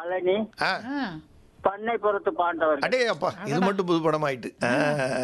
பழனி ஆ ஆ, பண்ணை பொறுத்து பாண்டவர்கள் அடே அப்பா இது மட்டும் புது படம் ஆயிட்டு ஆ.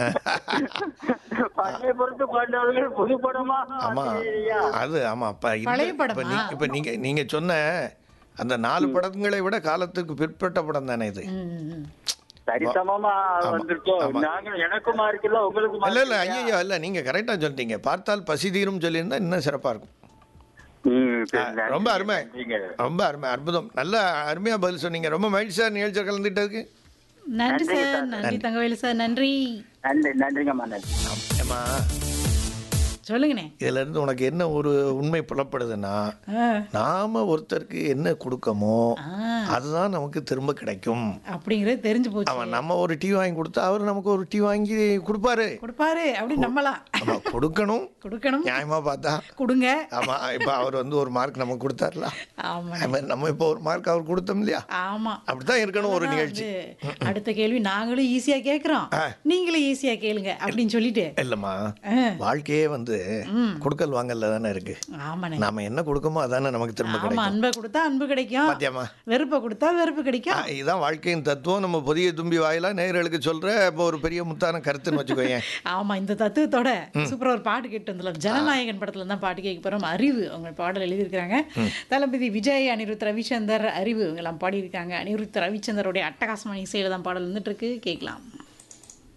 பண்ணை பொறுத்து பாண்டவர்கள் புது படமா ஆமா ஐயா. அது ஆமா அப்ப இந்த- பழைய இப்ப படமா? நீ- இப்ப நீங்க நீங்க சொன்ன அந்த நாலு படங்களை விட காலத்துக்கு பிற்பட்ட படம் தானே இது ம், ம். சரிசமமா வந்துருச்சோம் ஆமா. நாங்க எனக்குமா இருக்குல்ல உங்களுக்கு இல்ல இல்ல ஐயோ இல்ல நீங்க கரெக்டா சொல்லிட்டீங்க பார்த்தால் பசி தீரும் சொல்லியிருந்தா இன்னும் சிறப்பா இருக்கும் ரொம்ப அருமை ரொம்ப அருமை அற்புதம் நல்ல அருமையா பதில் சொன்னீங்க ரொம்ப மகிழ்ச்சி சார் நிகழ்ச்சியில் கலந்துட்டதுக்கு நன்றி நன்றிங்க சார் சார். நன்றி தங்கவேலு சார் நன்றி நன்றி நன்றிங்கம்மா நன்றி ஏமா சொல்லுங்கண்ணே இதுல இருந்து உனக்கு என்ன ஒரு உண்மை புலப்படுதுன்னா ஆ, நாம ஒருத்தருக்கு என்ன கொடுக்கமோ ஆ, அதுதான் நமக்கு திரும்ப கிடைக்கும் அப்படிங்கிறது தெரிஞ்சு போச்சு அவன் நம்ம ஒரு டீ வாங்கி கொடுத்தா அவர் நமக்கு ஒரு டீ வாங்கி கொடுப்பாரு கொடுப்பாரு அப்படி நம்பலாம் நம்ம கொடுக்கணும் கொடுக்கணும் நியாயமா பார்த்தா கொடுங்க ஆமா இப்ப அவர் வந்து ஒரு மார்க் நமக்கு கொடுத்தாருல ஆமா அது மாதிரி நம்ம இப்போ ஒரு மார்க் அவர் கொடுத்தோம் இல்லையா ஆமா அப்படித்தான் இருக்கணும் ஒரு அதான் நிகழ்ச்சி வந்து அடுத்த கேள்வி நாங்களும் ஈஸியா கேக்குறோம் ஆ. நீங்களும் ஈஸியா கேளுங்க அப்படின்னு சொல்லிட்டு இல்லம்மா ஆ, வாழ்க்கையே வந்து கொடுக்கல் வாங்கல்ல தானே இருக்கு ஆமாண்ணே நாம என்ன கொடுக்கோமோ அதானே நமக்கு திரும்ப ஆமா கிடைக்கும் அன்பை கொடுத்தா அன்பு கிடைக்கும் பாத்தியாமா வெறுப்பை கொடுத்தா வெறுப்பு கிடைக்கும் இதுதான் வாழ்க்கையின் தத்துவம் நம்ம புதிய தும்பி வாயிலா நேயர்களுக்கு சொல்ற இப்போ ஒரு பெரிய முத்தான கருத்துன்னு வச்சுக்கோயேன் ஆமா இந்த தத்துவத்தோட சூப்பரா ஒரு பாட்டு கேட்டு வந்துடலாம் ஜனநாயகன் படத்துல தான் பாட்டு கேட்க போறோம் அறிவு அவங்க பாடல் எழுதியிருக்காங்க தளபதி விஜய் அனிருத் ரவிச்சந்தர் அறிவு இவங்கெல்லாம் பாடியிருக்காங்க அனிருத் ரவிச்சந்தருடைய அட்டகாசமான இசையில தான் பாடல் வந்துட்டு இருக்கு கேட்கலாம்